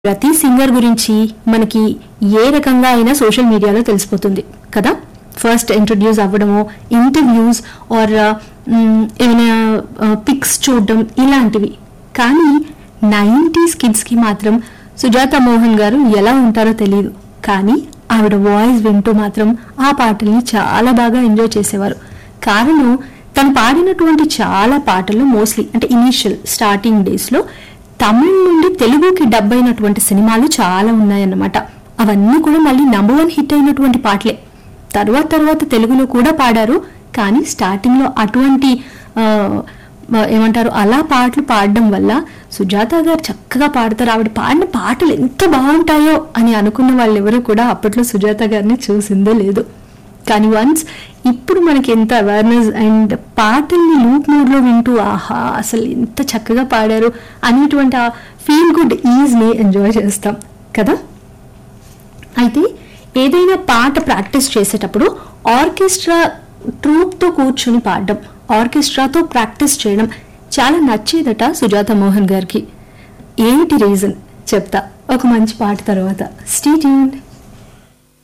ప్రతి సింగర్ గురించి మనకి ఏ రకంగా అయినా సోషల్ మీడియాలో తెలిసిపోతుంది కదా ఫస్ట్ ఇంట్రడ్యూస్ అవ్వడము ఇంటర్వ్యూస్ ఆర్ ఏమైనా పిక్స్ చూడడం ఇలాంటివి కానీ నైంటీస్ కిడ్స్కి మాత్రం సుజాత మోహన్ గారు ఎలా ఉంటారో తెలియదు కానీ ఆవిడ వాయిస్ వింటూ మాత్రం ఆ పాటల్ని చాలా బాగా ఎంజాయ్ చేసేవారు కారణం తను పాడినటువంటి చాలా పాటలు మోస్ట్లీ అంటే ఇనీషియల్ స్టార్టింగ్ డేస్లో తమిళ్ నుండి తెలుగుకి డబ్ అయినటువంటి సినిమాలు చాలా ఉన్నాయన్నమాట అవన్నీ కూడా మళ్ళీ నంబర్ వన్ హిట్ అయినటువంటి పాటలే తర్వాత తర్వాత తెలుగులో కూడా పాడారు కానీ స్టార్టింగ్ లో అటువంటి ఆ, ఆ, ఏమంటారు అలా పాటలు పాడడం వల్ల సుజాత గారు చక్కగా పాడతారు ఆవిడ పాడిన పాటలు ఎంత బాగుంటాయో అని అనుకున్న వాళ్ళు ఎవరు కూడా అప్పట్లో సుజాత గారిని చూసిందే లేదు కానీ వన్స్ ఇప్పుడు మనకి ఎంత అవేర్నెస్ అండ్ పాటల్ని లూప్ మోడ్లో వింటూ ఆహా అసలు ఎంత చక్కగా పాడారు అనేటువంటి ఆ ఫీల్ గుడ్ ఈజ్ని ఎంజాయ్ చేస్తాం కదా అయితే ఏదైనా పాట ప్రాక్టీస్ చేసేటప్పుడు ఆర్కెస్ట్రా ట్రూప్తో కూర్చుని పాడడం ఆర్కెస్ట్రాతో ప్రాక్టీస్ చేయడం చాలా నచ్చేదట సుజాత మోహన్ గారికి ఏమిటి రీజన్ చెప్తా ఒక మంచి పాట తర్వాత స్టీ ట్యూన్